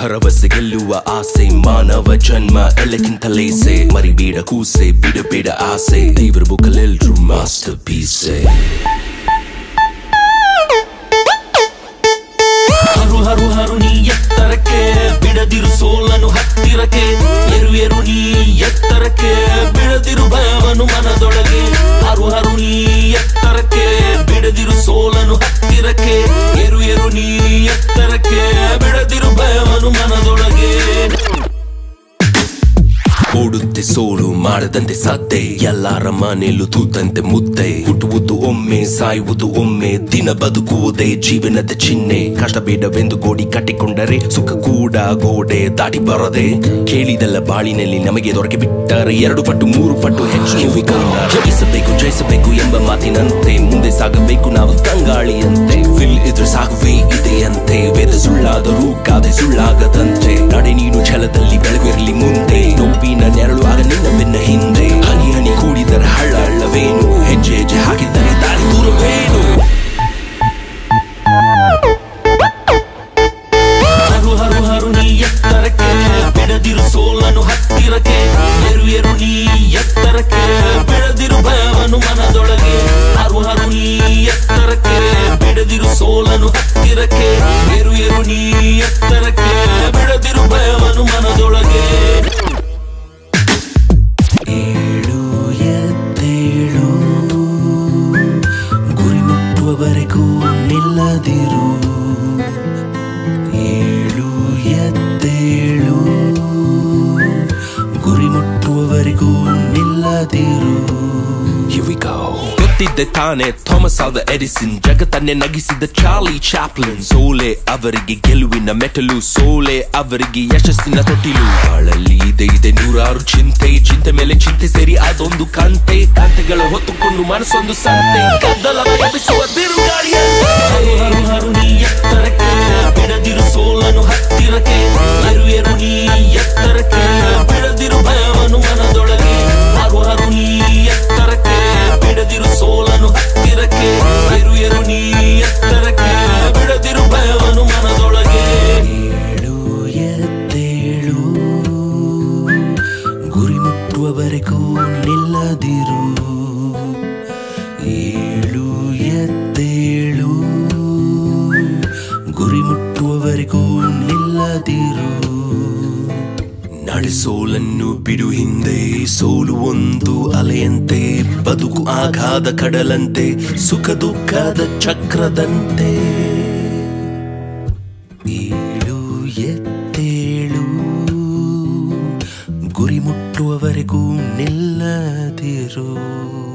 ಭರವಸೆ ಗೆಲ್ಲುವ ಆಸೆ ಮಾನವ ಜನ್ಮ ಎಲ್ಲಕ್ಕಿಂತ ಲೇಸೆ ಮರಿಬೇಡ ಕೂಸೆ ಬಿಡಬೇಡ ಆಸೆ ದೇವರ ಬುಕ್ಕಲೆಲ್ರು ಮಾಸ್ಟರ್ ಪೀಸೆ ಹರು ಹರು ಹರು ನೀ ಎತ್ತರಕ್ಕೆ ಬಿಡದಿರು ಸೋಲನು ಹತ್ತಿರಕ್ಕೆ ಎರು ಎರು ನೀ ಎತ್ತರಕ್ಕೆ ಬಿಡದಿರು ಭಯವನು ಮನದೊಳಗೆ ಹರು ಹರು ನೀ ಎತ್ತರಕ್ಕೆ ಬಿಡದಿರು ಸೋಲನು ಹತ್ತಿರಕ್ಕೆ ಎರು ಎರು ನೀ ಎತ್ತರಕ್ಕೆ ಬಿಡದಿರು ಭಯವನು ಮನದೊಳಗೆ ಓಡುತ್ತೆ ಸೋಲು ಮಾಡದಂತೆ ಸದ್ದೆ ಎಲ್ಲಾರ ಮನೆಯಲ್ಲೂ ತೂತಂತೆ ಮುದ್ದೆ ಹುಟ್ಟುವುದು ಒಮ್ಮೆ ಸಾಯುವುದು ಒಮ್ಮೆ ದಿನ ಬದುಕುವುದೇ ಜೀವನದ ಚಿಹ್ನೆ ಕಷ್ಟ ಬೇಡವೆಂದು ಗೋಡಿ ಕಟ್ಟಿಕೊಂಡರೆ ಸುಖ ಕೂಡ ಗೋಡೆ ದಾಟಿ ಬರದೆ ಕೇಳಿದಲ್ಲ ಬಾಳಿನಲ್ಲಿ ನಮಗೆ ದೊರಕೆ ಬಿಟ್ಟರೆ ಎರಡು ಪಟ್ಟು ಮೂರು ಪಟ್ಟು ಹೆಚ್ಚು ನೀವು ಜಯಿಸಬೇಕು ಜಯಿಸಬೇಕು ಎಂಬ ಮಾತಿನಂತೆ ಮುಂದೆ ಸಾಗಬೇಕು ನಾವು ತಂಗಾಳಿಯಂತೆ ಫಿಲ್ ಇದ್ರೆ ಸಾಗುವೆ ಇದೆಯಂತೆ ವೇದ ಸುಳ್ಳಾದರೂ ಗಾದೆ ಸುಳ್ಳಾಗದಂತೆ ನಡೆ ನೀನು ಛಲದಲ್ಲಿ ಬೆಳಗಿರಲಿ ಮುಂದೆ ನೋವಿನ ನೆರಳು ಆಗ ನಿನ್ನ ಬೆನ್ನ ಹಿಂದೆ ಹನಿ ಹನಿ ಕೂಡಿದರೆ ಹಳ್ಳ ಹಳ್ಳವೇನು ಹೆಜ್ಜೆ ಹೆಜ್ಜೆ ಹಾಕಿದರೆ ದಾರಿ ದೂರವೇನು ಹರು ಹರು ಹರು ನೀ ಎತ್ತರಕ್ಕೆ ಬಿಡದಿರು ಸೋಲನು ಹತ್ತಿರಕ್ಕೆ ಎರು ಎರು ನೀ ಎತ್ತರಕ್ಕೆ ಬಿಡದಿರು ಭಯವನು ಮನದೊಳಗೆ ಹರು ಹರು ನೀ ಎತ್ತರಕ್ಕೆ ಬಿಡದಿರು ಸೋಲನು ಹತ್ತಿರಕ್ಕೆ ಎರು ಎರು ನೀ ಎತ್ತರಕ್ಕೆ ಬಿಡದಿರು ಭಯವನು ಮನದೊಳಗೆ ಏಳು ಎದ್ದೇಳು ಗುರಿ ಮುಟ್ಟುವವರೆಗೂ ನಿಲ್ಲದಿರು ಏಳು ಎದ್ದೇಳು ಗುರಿ ಮುಟ್ಟುವವರೆಗೂ ನಿಲ್ಲದಿರು Here we go. ಗೊತ್ತಿದ್ದೆ ತಾನೆ ಥಾಮಸ್ ಆದ ಎಡಿಸನ್ ಜಗತ್ತನ್ನೇ ನಗಿಸಿದ ಚಾರ್ಲಿ ಚಾಪ್ಲಿನ್ ಸೋಲೆ ಅವರಿಗೆ ಗೆಲುವಿನ ಮೆಟಲು ಸೋಲೆ ಅವರಿಗೆ ಯಶಸ್ಸಿನ ತೊಟ್ಟಿಲು ಬಾಳಲ್ಲಿ ಇದೆ ಇದೆ ನೂರಾರು ಚಿಂತೆ ಚಿಂತೆ ಮೇಲೆ ಚಿಂತೆ ಸೇರಿ ಅದೊಂದು ಕಂತೆ ಕಂತೆಗಳ ಹೊತ್ತುಕೊಂಡು ಮನಸ್ಸೊಂದು ಸಂತೆ ಗದ್ದಲ ಎಬ್ಬಿಸುವ ಬಿರುಗಾಳಿಯಂತೆ ಹರು ಹರು ಹರು ನೀ ಎತ್ತರಕ್ಕೆ ಬಿಡದಿರು ಸೋಲನು ಹತ್ತಿರಕ್ಕೆ ಎರು ಎರು ನೀ ಎತ್ತರಕ್ಕೆ ಬಿಡದಿರು ಭಯವನು ಮನದೊಳಗೆ ಹರು ಹರು ನೀ ಎತ್ತರಕ್ಕೆ ಬಿಡದಿರು ಸೋಲನು ಹತ್ತಿರಕ್ಕೆ ಎರು ಎರು ನೀ ಎತ್ತರಕ್ಕೆ ಬಿಡದಿರು ಭಯವನು ಮನದೊಳಗೆ ಏಳು ಎದ್ದೇಳು ಗುರಿ ಮುಟ್ಟುವವರೆಗೂ ನಿಲ್ಲದಿರು ಏಳು ಎದ್ದೇಳು ಗುರಿ ಮುಟ್ಟುವವರೆಗೂ ನಿಲ್ಲದಿರು ನಡೆಸೋಲನ್ನು ಬಿಡು ಹಿಂದೆ ಸೋಲು ಒಂದು ಅಲೆಯಂತೆ ಬದುಕು ಆಘಾದ ಕಡಲಂತೆ ಸುಖ ದುಃಖದ ಚಕ್ರದಂತೆ ಏಳು ಎತ್ತೇಳು ಗುರಿ ಮುಟ್ಟುವವರೆಗೂ ನಿಲ್ಲದಿರು